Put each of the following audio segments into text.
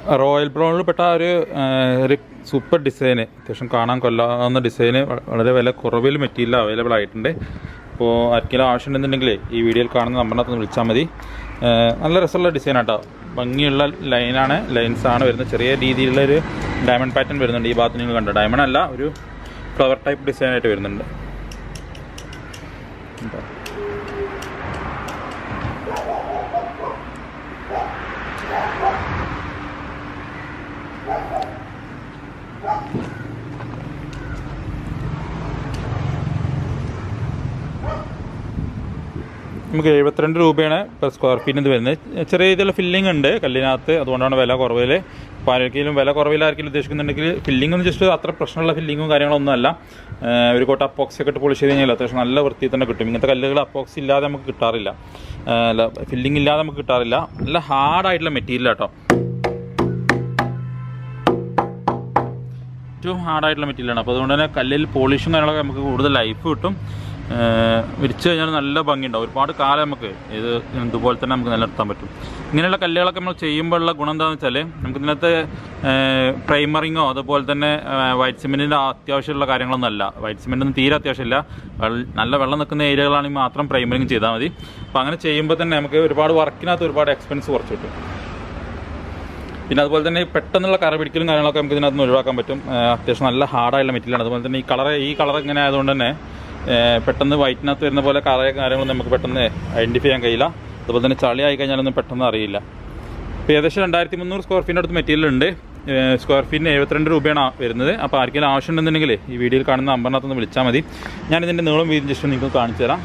Royal ബ്രൗണിൽ പെട്ട ഒരു ആ, ഒരു സൂപ്പർ ഡിസൈന് അത്യാവശ്യം കാണാൻ കൊല്ലാവുന്ന ഡിസൈന് വ- വളരെ വില കുറവിൽ മെറ്റീരിയൽ അവൈലബിൾ ആയിട്ടുണ്ട് അപ്പോൾ ആർക്കെങ്കിലും ആവശ്യമുണ്ടെന്നുണ്ടെങ്കിൽ ഈ വീഡിയോയിൽ കാണുന്ന നമ്പറിനകത്ത് ഒന്ന് വിളിച്ചാൽ മതി ആ, നല്ല രസമുള്ള ഡിസൈൻ ആട്ടോ ഭംഗിയുള്ള ലൈനാണ് ലൈൻസ് ആണ് വരുന്നത് ചെറിയ രീതിയിലുള്ള ഒരു ഡയമണ്ട് പാറ്റേൺ വരുന്നുണ്ട് ഈ ഭാഗത്ത് നിങ്ങൾ കണ്ടോ ഡയമണ്ട് അല്ല ഒരു ഫ്ലവർ ടൈപ്പ് ഡിസൈൻ ആയിട്ട് വരുന്നുണ്ട് ഉണ്ടോ? നമുക്ക് എഴുപത്തിരണ്ട് രൂപയാണ് പെർ സ്ക്വയർ ഫീറ്റിന് ഇത് വരുന്നത് ചെറിയ രീതിയിലുള്ള ഫില്ലിംഗ് ഉണ്ട് കല്ലിനകത്ത് അതുകൊണ്ടാണ് വില കുറവിൽ അപ്പോൾ ആർക്കെങ്കിലും വില കുറവിൽ ആർക്കെങ്കിലും ഉദ്ദേശിക്കുന്നുണ്ടെങ്കിൽ ഫില്ലിംഗ് ഒന്നും ജസ്റ്റ് അത്ര പ്രശ്നമുള്ള ഫില്ലിങ്ങും കാര്യങ്ങളൊന്നും അല്ല ഏഹ് ഒരു കോട്ട അപ്പോക്സി ഒക്കെ ഇട്ട് പോളിഷ് ചെയ്ത് കഴിഞ്ഞാൽ അത്യാവശ്യം നല്ല വൃത്തിയിൽ തന്നെ കിട്ടും ഇങ്ങനത്തെ കല്ലുകൾ അപ്പോക്സി ഇല്ലാതെ നമുക്ക് കിട്ടാറില്ല ഏഹ് അല്ല ഫില്ലിംഗ് ഇല്ലാതെ നമുക്ക് കിട്ടാറില്ല നല്ല ഹാർഡായിട്ടുള്ള മെറ്റീരിയൽ കേട്ടോ ഏറ്റവും ഹാർഡായിട്ടുള്ള മെറ്റീരിയലാണ് അപ്പോൾ അതുകൊണ്ട് തന്നെ കല്ലിൽ പോളിഷും കാര്യങ്ങളൊക്കെ നമുക്ക് കൂടുതൽ ലൈഫ് കിട്ടും ഏഹ് വിരിച്ച് കഴിഞ്ഞാൽ നല്ല ഭംഗിയുണ്ടാവും ഒരുപാട് കാലം നമുക്ക് ഇത് ഇതുപോലെ തന്നെ നമുക്ക് നിലനിർത്താൻ പറ്റും ഇങ്ങനെയുള്ള കല്ലുകളൊക്കെ നമ്മൾ ചെയ്യുമ്പോഴുള്ള ഗുണം എന്താണെന്ന് വെച്ചാൽ നമുക്ക് ഇതിനകത്ത് പ്രൈമറിങ്ങോ അതുപോലെ തന്നെ വൈറ്റ് സിമെൻറ്റിൻ്റെ അത്യാവശ്യമുള്ള കാര്യങ്ങളൊന്നും അല്ല വൈറ്റ് സിമെൻറ്റൊന്നും തീരെ അത്യാവശ്യമില്ല വെള്ള- നല്ല വെള്ളം നിൽക്കുന്ന ഏരിയകളാണെങ്കിൽ മാത്രം പ്രൈമറിങ് ചെയ്താൽ മതി അപ്പോൾ അങ്ങനെ ചെയ്യുമ്പോൾ തന്നെ നമുക്ക് ഒരുപാട് വർക്കിനകത്ത് ഒരുപാട് എക്സ്പെൻസ് കുറച്ച് കിട്ടും പിന്നെ അതുപോലെ തന്നെ ഈ പെട്ടെന്നുള്ള കറ പിടിക്കലും കാര്യങ്ങളൊക്കെ നമുക്ക് ഇതിനകത്ത് നിന്ന് ഒഴിവാക്കാൻ പറ്റും ആ, അത്യാവശ്യം നല്ല ഹാർഡായുള്ള മെറ്റീരിയലാണ് അതുപോലെ തന്നെ ഈ കളർ ഈ കളർ ഇങ്ങനെ ആയതുകൊണ്ട് തന്നെ ഏ, പെട്ടെന്ന് വൈറ്റിനകത്ത് വരുന്ന പോലെ കറ കാര്യങ്ങളൊന്നും നമുക്ക് പെട്ടെന്ന് ഐഡൻറ്റിഫൈ ചെയ്യാൻ കഴിയില്ല അതുപോലെ തന്നെ ചളി ആയി കഴിഞ്ഞാലൊന്നും പെട്ടെന്ന് അറിയില്ല ഇപ്പോൾ ഏകദേശം രണ്ടായിരത്തി മുന്നൂറ് സ്ക്വയർ ഫീറ്റിൻ്റെ അടുത്ത് മെറ്റീരിയൽ ഉണ്ട് ഏ, സ്ക്വയർ ഫീറ്റിന് എഴുപത്തിരണ്ട് രൂപയാണ് ആ- വരുന്നത് അപ്പോൾ ആർക്കെങ്കിലും ആവശ്യമുണ്ടെന്നുണ്ടെങ്കിൽ ഈ വീഡിയോയിൽ കാണുന്ന നമ്പറിനകത്ത് ഒന്ന് വിളിച്ചാൽ മതി ഞാൻ ഇതിൻ്റെ നീളം വീതി ജസ്റ്റ് നിങ്ങൾക്ക് കാണിച്ചു തരാം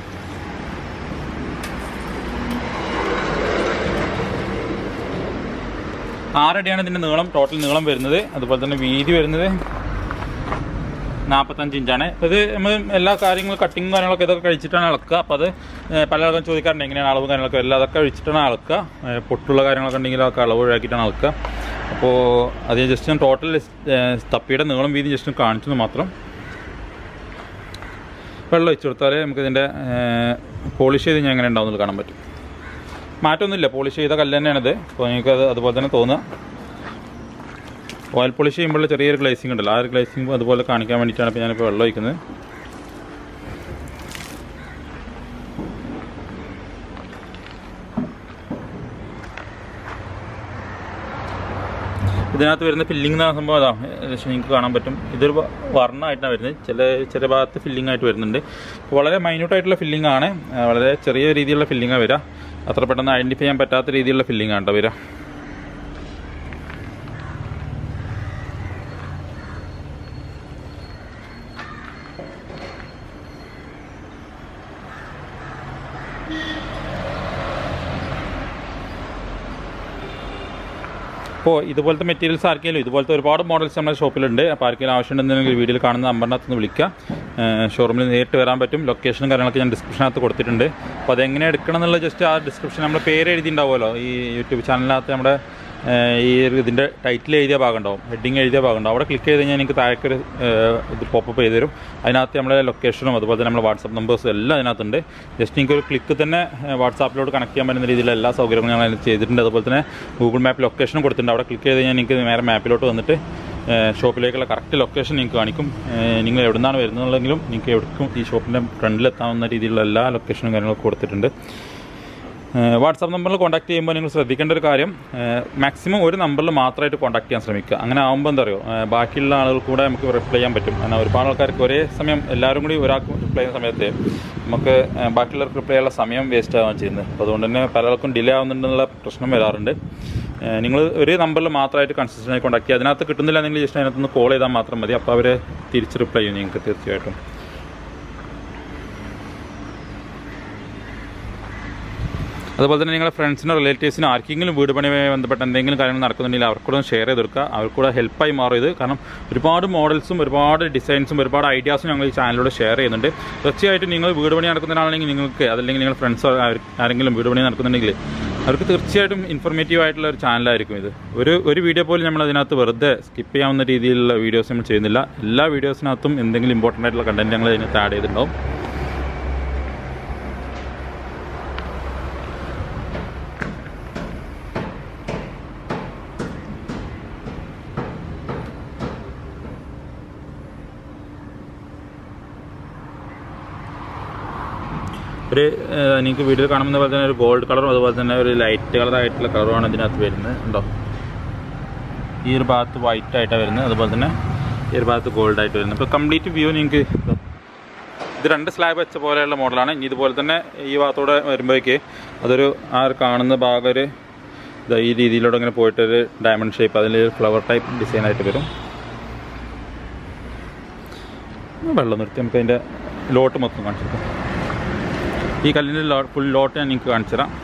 ആറടിയാണ് ഇതിൻ്റെ നീളം ടോട്ടൽ നീളം വരുന്നത് അതുപോലെ തന്നെ വീതി വരുന്നത് നാൽപ്പത്തഞ്ച് ഇഞ്ചാണ് അപ്പോൾ ഇത് നമ്മൾ എല്ലാ കാര്യങ്ങളും കട്ടിങ്ങും കാര്യങ്ങളൊക്കെ ഇതൊക്കെ കഴിച്ചിട്ടാണ് അളക്കുക അപ്പോൾ അത് ഏഹ്, പല ആൾക്കും ചോദിക്കാറുണ്ട് എങ്ങനെയാണ് അളവും കാര്യങ്ങളൊക്കെ എല്ലാം അതൊക്കെ കഴിച്ചിട്ടാണ് അളക്കുക ഏഹ്, പൊട്ടുള്ള കാര്യങ്ങളൊക്കെ ഉണ്ടെങ്കിൽ അതൊക്കെ അളവ് ഒഴിവാക്കിയിട്ടാണ് അളക്കുക അപ്പോൾ അത് ജസ്റ്റ് ഞാൻ ടോട്ടൽ തപ്പിയുടെ നീളം വീതി ജസ്റ്റ് കാണിച്ചത് മാത്രം വെള്ളം ഒഴിച്ചു കൊടുത്താൽ നമുക്ക് ഇതിൻ്റെ പോളിഷ് ചെയ്ത് ഞാൻ എങ്ങനെ ഉണ്ടാവുന്നത് കാണാൻ പറ്റും മാറ്റമൊന്നുമില്ല പോളിഷ് ചെയ്ത കല്ല് തന്നെയാണിത് അപ്പോൾ നിങ്ങൾക്ക് അത് അതുപോലെ തന്നെ തോന്നുക ഓയിൽ പോളിഷ് ചെയ്യുമ്പോൾ ചെറിയൊരു ഗ്ലേസിംഗ് ഉണ്ടല്ലോ ആ ഒരു ഗ്ലേസിംഗ് അതുപോലെ കാണിക്കാൻ വേണ്ടിയിട്ടാണ് ഇപ്പോൾ ഞാനിപ്പോൾ വെള്ളം ഒഴിക്കുന്നത് ഇതിനകത്ത് വരുന്ന ഫില്ലിംഗ് എന്ന സംഭവം അതാ ഏകദേശം നിങ്ങൾക്ക് കാണാൻ പറ്റും ഇതൊരു വ- വർണ്ണമായിട്ടാണ് വരുന്നത് ചില ചെറിയ ഭാഗത്ത് ഫില്ലിംഗ് ആയിട്ട് വരുന്നുണ്ട് വളരെ മൈന്യൂട്ട് ആയിട്ടുള്ള ഫില്ലിംഗ് ആണ് ആ, വളരെ ചെറിയ രീതിയിലുള്ള ഫില്ലിംഗാണ് വരിക അത്ര പെട്ടെന്ന് ഐഡൻറ്റിഫൈ ചെയ്യാൻ പറ്റാത്ത രീതിയിലുള്ള ഫില്ലിംഗ് ആണ് കേട്ടോ വരിക അപ്പോൾ ഇതുപോലത്തെ മെറ്റീരിയൽസ് ആർക്കെങ്കിലും ഇതുപോലത്തെ ഒരുപാട് മോഡൽസ് നമ്മുടെ ഷോപ്പിലുണ്ട് അപ്പോൾ ആർക്കെങ്കിലും ആവശ്യമുണ്ടെന്നുണ്ടെങ്കിൽ വീഡിയോയിൽ കാണുന്ന നമ്പറിനകത്ത് നിന്ന് വിളിക്കുക ഷോറൂമിൽ നേരിട്ട് വരാൻ പറ്റും ലൊക്കേഷനും കാര്യങ്ങളൊക്കെ ഞാൻ ഡിസ്ക്രിപ്ഷനകത്ത് കൊടുത്തിട്ടുണ്ട് അപ്പോൾ അതെങ്ങനെ എടുക്കണം എന്നുള്ള ജസ്റ്റ് ആ ഡിസ്ക്രിപ്ഷൻ നമ്മുടെ പേര് എഴുതിയിട്ടുണ്ടാവുമല്ലോ ഈ യൂട്യൂബ് ചാനലിനകത്ത് നമ്മുടെ ഏഹ്, ഈ ഒരു ഇതിൻ്റെ ടൈറ്റിൽ എഴുതിയ ഭാഗം ഉണ്ടാവും ഹെഡിങ് എഴുതിയ ഭാഗം ഉണ്ടാവും അവിടെ ക്ലിക്ക് ചെയ്ത് കഴിഞ്ഞാൽ നിങ്ങൾക്ക് താഴേക്കൊരു ഏഹ്, ഇത് പോപ്പപ്പ് ചെയ്ത് തരും അതിനകത്ത് നമ്മുടെ ലൊക്കേഷനും അതുപോലെ തന്നെ നമ്മുടെ വാട്സപ്പ് നമ്പേഴ്സും എല്ലാം അതിനകത്തുണ്ട് ജസ്റ്റ് നിങ്ങൾക്ക് ഒരു ക്ലിക്ക് തന്നെ വാട്സാപ്പിലോട്ട് കണക്ട് ചെയ്യാൻ പറ്റുന്ന രീതിയിലുള്ള എല്ലാ സൗകര്യങ്ങളും ഞങ്ങൾ അതിൽ ചെയ്തിട്ടുണ്ട് അതുപോലെ തന്നെ ഗൂഗിൾ മാപ്പ് ലൊക്കേഷനും കൊടുത്തിട്ടുണ്ട് അവിടെ ക്ലിക്ക് ചെയ്ത് കഴിഞ്ഞാൽ നിങ്ങൾക്ക് നേരെ മാപ്പിലോട്ട് വന്നിട്ട് ഏഹ്, ഷോപ്പിലേക്കുള്ള കറക്റ്റ് ലൊക്കേഷൻ നിങ്ങൾക്ക് കാണിക്കും ഏഹ്, നിങ്ങൾ എവിടെ നിന്നാണ് വരുന്നതെങ്കിലും നിങ്ങൾക്ക് എവിടേക്കും ഈ ഷോപ്പിൻ്റെ ഫ്രണ്ടിലെത്താവുന്ന രീതിയിലുള്ള എല്ലാ ലൊക്കേഷനും കാര്യങ്ങളൊക്കെ കൊടുത്തിട്ടുണ്ട് വാട്സാപ്പ് നമ്പറിൽ കോൺടാക്ട് ചെയ്യുമ്പോൾ നിങ്ങൾ ശ്രദ്ധിക്കേണ്ട ഒരു കാര്യം മാക്സിമം ഒരു നമ്പറിൽ മാത്രമായിട്ട് കോൺടാക്ട് ചെയ്യാൻ ശ്രമിക്കുക അങ്ങനെ ആകുമ്പോൾ എന്താ പറയുക ബാക്കിയുള്ള ആളുകൾ കൂടെ നമുക്ക് റിപ്ലൈ ചെയ്യാൻ പറ്റും കാരണം ഒരുപാട് ആൾക്കാർക്ക് ഒരേ സമയം എല്ലാവരും കൂടി ഒരാൾക്ക് റിപ്ലൈ ചെയ്യുന്ന സമയത്ത് നമുക്ക് ഏഹ്, ബാക്കിയുള്ളവർക്ക് റിപ്ലൈ ചെയ്യാനുള്ള സമയം വേസ്റ്റ് ആവുകയാണ് ചെയ്യുന്നത് അപ്പോൾ അതുകൊണ്ട് തന്നെ പലർക്കും ഡിലേ ആവുന്നുണ്ടെന്നുള്ള പ്രശ്നം വരാറുണ്ട് നിങ്ങൾ ഒരു നമ്പറിൽ മാത്രമായിട്ട് കൺസിസ്റ്റൻ്റ് ആയി കോൺടാക്ട് ചെയ്യുക അതിനകത്ത് കിട്ടുന്നില്ല നിങ്ങൾ ജസ്റ്റ് അതിനകത്ത് നിന്ന് കോൾ ചെയ്താൽ മാത്രം മതി അപ്പോൾ അവർ തിരിച്ച് റിപ്ലൈ ചെയ്യും നിങ്ങൾക്ക് തീർച്ചയായിട്ടും അതുപോലെ തന്നെ നിങ്ങളുടെ ഫ്രണ്ട്സിനോ റിലേറ്റീവ്സിനോ ആർക്കെങ്കിലും വീട് പണിയുമായി ബന്ധപ്പെട്ട എന്തെങ്കിലും കാര്യങ്ങൾ നടക്കുന്നുണ്ടെങ്കിൽ അവർക്കൂടെ ഷെയർ ചെയ്ത് കൊടുക്കുക അവർക്കൂടെ ഹെൽപ്പായി മാറും ഇത് കാരണം ഒരുപാട് മോഡൽസും ഒരുപാട് ഡിസൈൻസും ഒരുപാട് ഐഡിയാസും ഞങ്ങൾ ഈ ചാനലിലൂടെ ഷെയർ ചെയ്യുന്നുണ്ട് തീർച്ചയായിട്ടും നിങ്ങൾ വീട് പണി നടക്കുന്നതിനാണെങ്കിൽ നിങ്ങൾക്ക് അതല്ലെങ്കിൽ നിങ്ങളുടെ ഫ്രണ്ട്സോ ആരെങ്കിലും വീട് പണി നടക്കുന്നുണ്ടെങ്കിൽ അവർക്ക് തീർച്ചയായിട്ടും ഇൻഫർമേറ്റീവ് ആയിട്ടുള്ള ഒരു ചാനലായിരിക്കും ഇത് ഒരു ഒരു വീഡിയോ പോലും നമ്മൾ അതിനകത്ത് വെറുതെ സ്കിപ്പ് ചെയ്യാവുന്ന രീതിയിലുള്ള വീഡിയോസ് നമ്മൾ ചെയ്യുന്നില്ല എല്ലാ വീഡിയോസിനകത്തും എന്തെങ്കിലും ഇമ്പോർട്ടൻ്റ് ആയിട്ടുള്ള കണ്ടന്റ് ഞങ്ങൾ അതിനകത്ത് ആഡ് ചെയ്തിട്ടുണ്ടാവും ഒരു ഏഹ്, നിങ്ങൾക്ക് വീഡിയോ കാണുന്ന പോലെ തന്നെ ഒരു ഗോൾഡ് കളറും അതുപോലെ തന്നെ ഒരു ലൈറ്റ് കളറായിട്ടുള്ള കളറുമാണ് ഇതിനകത്ത് വരുന്നത് ഉണ്ടോ ഈ ഒരു ഭാഗത്ത് വൈറ്റ് ആയിട്ടാണ് വരുന്നത് അതുപോലെ തന്നെ ഈ ഒരു ഭാഗത്ത് ഗോൾഡ് ആയിട്ട് വരുന്നത് ഇപ്പോൾ കംപ്ലീറ്റ് വ്യൂ നിങ്ങൾക്ക് ഇതോ. ഇത് രണ്ട് സ്ലാബ് വെച്ച പോലെയുള്ള മോഡലാണ് ഇനി ഇതുപോലെ തന്നെ ഈ ഭാഗത്തൂടെ വരുമ്പോഴേക്ക് അതൊരു ആ ഒരു കാണുന്ന ഭാഗം ഒരു ഇതാ ഈ രീതിയിലൂടെ ഇങ്ങനെ പോയിട്ടൊരു ഡയമണ്ട് ഷേപ്പ് അതിൽ ഫ്ലവർ ടൈപ്പ് ഡിസൈൻ ആയിട്ട് വരും വെള്ളം നിർത്തി നമുക്ക് അതിൻ്റെ ലോട്ട് മൊത്തം കാണിച്ചു തരാം ഈ കല്ലിൻ്റെ ലോ ഫുൾ ലോട്ട് ഞാൻ നിങ്ങൾക്ക് കാണിച്ചു തരാം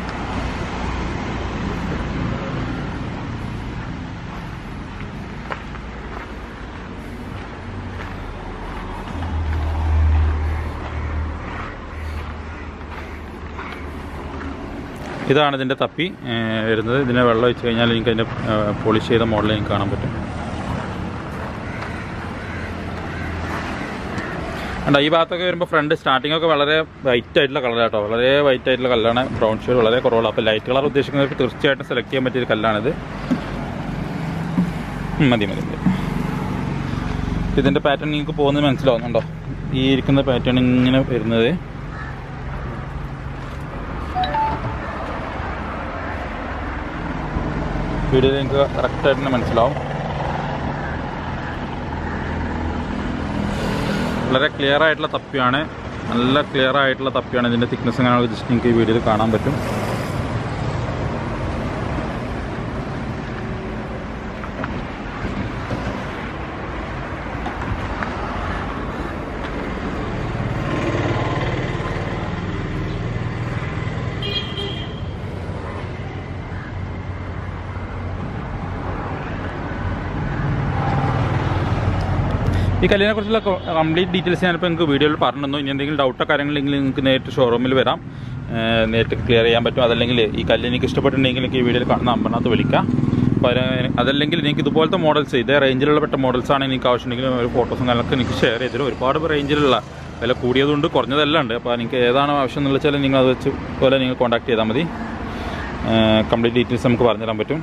ഇതാണ് ഇതിൻ്റെ തപ്പി ഏഹ്, വരുന്നത് ഇതിനെ വെള്ളം ഒഴിച്ച് കഴിഞ്ഞാൽ നിങ്ങൾക്ക് അതിൻ്റെ പോളിഷ് ചെയ്ത മോഡൽ നിങ്ങൾക്ക് കാണാൻ പറ്റും അണ്ട ഈ ഭാഗത്തൊക്കെ വരുമ്പോൾ ഫ്രണ്ട് സ്റ്റാർട്ടിംഗ് ഒക്കെ വളരെ വൈറ്റ് ആയിട്ടുള്ള കളർ കേട്ടോ വളരെ വൈറ്റ് ആയിട്ടുള്ള കല്ലാണ് ബ്രൗൺ ഷെയ്ഡ് വളരെ കുറവുള്ള അപ്പോൾ ലൈറ്റ് കളർ ഉദ്ദേശിക്കുന്നവർക്ക് തീർച്ചയായിട്ടും സെലക്ട് ചെയ്യാൻ പറ്റിയ ഒരു കല്ലാണിത് ഉം, മതി മതി മതി ഇതിൻ്റെ പാറ്റേൺ നിങ്ങൾക്ക് പോകുന്നത് മനസ്സിലാവുന്നുണ്ടോ ഈ ഇരിക്കുന്ന പാറ്റേൺ ഇങ്ങനെ വരുന്നത് വീഡിയോയിൽ നിങ്ങൾക്ക് കറക്റ്റായിട്ട് തന്നെ മനസ്സിലാവും വളരെ ക്ലിയർ ആയിട്ടുള്ള തപ്പിയാണ് നല്ല ക്ലിയർ ആയിട്ടുള്ള തപ്പിയാണ് ഇതിൻ്റെ തിക്നെസ് എങ്ങനെയാണ് ജസ്റ്റ് നിങ്ങൾക്ക് ഈ വീഡിയോയിൽ കാണാൻ പറ്റും ഈ കല്ലിനെ കുറിച്ചുള്ള കംപ്ലീറ്റ് ഡീറ്റെയിൽസ് ഞാനിപ്പോൾ നിങ്ങൾക്ക് വീഡിയോയിൽ പറഞ്ഞു ഇനി എന്തെങ്കിലും ഡൗട്ടോ കാര്യങ്ങളുണ്ടെങ്കിൽ നിങ്ങൾക്ക് നേരിട്ട് ഷോറൂമിൽ വരാം ഏഹ് നേരിട്ട് ക്ലിയർ ചെയ്യാൻ പറ്റും അതല്ലെങ്കിൽ ഈ കല്ല് എനിക്ക് ഇഷ്ടപ്പെട്ടിട്ടുണ്ടെങ്കിൽ എനിക്ക് ഈ വീഡിയോയിൽ കാണുന്ന നമ്പറിനകത്ത് വിളിക്കാം അപ്പോൾ അതിന് അതല്ലെങ്കിൽ എനിക്ക് ഇതുപോലത്തെ മോഡൽസ് ഇതേ റേഞ്ചിലുള്ള പെട്ട മോഡൽസ് ആണ് എനിക്ക് ആവശ്യമുണ്ടെങ്കിൽ ഒരു ഫോട്ടോസും കാര്യങ്ങളൊക്കെ എനിക്ക് ഷെയർ ചെയ്തിരും ഒരുപാട് റേഞ്ചിലുള്ള വില കൂടിയതുണ്ട് കുറഞ്ഞതെല്ലാം ഉണ്ട് അപ്പോൾ നിങ്ങൾക്ക് ഏതാണ് ആവശ്യം എന്ന് വെച്ചാൽ നിങ്ങൾ അത് വെച്ച് പോലെ നിങ്ങൾ കോൺടാക്ട് ചെയ്താൽ മതി കംപ്ലീറ്റ് ഡീറ്റെയിൽസ് നമുക്ക് പറഞ്ഞുതരാൻ പറ്റും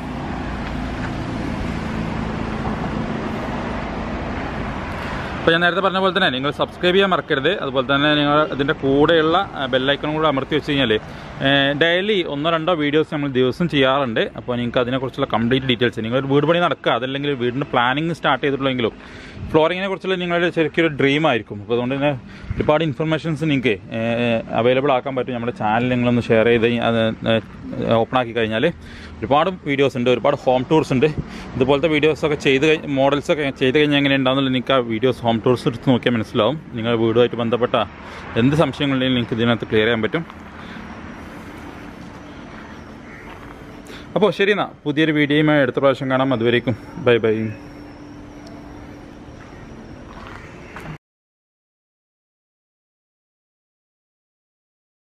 അപ്പോൾ ഞാൻ നേരത്തെ പറഞ്ഞ പോലെ തന്നെ നിങ്ങൾ സബ്സ്ക്രൈബ് ചെയ്യാൻ മറക്കരുത് അതുപോലെ തന്നെ നിങ്ങൾ ഇതിൻ്റെ കൂടെയുള്ള ബെല്ലൈക്കണും കൂടെ അമർത്തി വെച്ച് കഴിഞ്ഞാൽ ഡെയിലി ഒന്നോ രണ്ടോ വീഡിയോസ് നമ്മൾ ദിവസം ചെയ്യാറുണ്ട് അപ്പോൾ നിങ്ങൾക്ക് അതിനെക്കുറിച്ചുള്ള കംപ്ലീറ്റ് ഡീറ്റെയിൽസ് നിങ്ങൾ ഒരു വീട് പണി നടക്കുക അതല്ലെങ്കിൽ വീടിൻ്റെ പ്ലാനിങ് സ്റ്റാർട്ട് ചെയ്തിട്ടുള്ളെങ്കിലും ഫ്ലോറിങ്ങിനെ കുറിച്ചുള്ള നിങ്ങളുടെ ശരിക്കും ഒരു ഡ്രീം ആയിരിക്കും അപ്പോൾ അതുകൊണ്ട് തന്നെ ഒരുപാട് ഇൻഫർമേഷൻസ് നിങ്ങൾക്ക് അവൈലബിൾ ആക്കാൻ പറ്റും നമ്മുടെ ചാനൽ നിങ്ങളൊന്ന് ഷെയർ ചെയ്ത് അത് ഓപ്പൺ ആക്കി കഴിഞ്ഞാൽ ഒരുപാട് വീഡിയോസ് ഉണ്ട് ഒരുപാട് ഹോം ടൂർസ് ഉണ്ട് ഇതുപോലത്തെ വീഡിയോസൊക്കെ ചെയ്ത് മോഡൽസ് ഒക്കെ ചെയ്ത് കഴിഞ്ഞാൽ എങ്ങനെ ഉണ്ടാകുന്നില്ല നിങ്ങൾക്ക് ആ വീഡിയോസ് ഹോം ടൂർസ് എടുത്ത് നോക്കിയാൽ മനസ്സിലാവും നിങ്ങളുടെ വീടുമായിട്ട് ബന്ധപ്പെട്ട എന്ത് സംശയങ്ങളുണ്ടെങ്കിലും നിങ്ങൾക്ക് ഇതിനകത്ത് ക്ലിയർ ചെയ്യാൻ പറ്റും അപ്പോൾ ശരി എന്നാൽ പുതിയൊരു വീഡിയോയുമായി അടുത്ത പ്രാവശ്യം കാണാം അതുവരേക്കും ബൈ ബൈ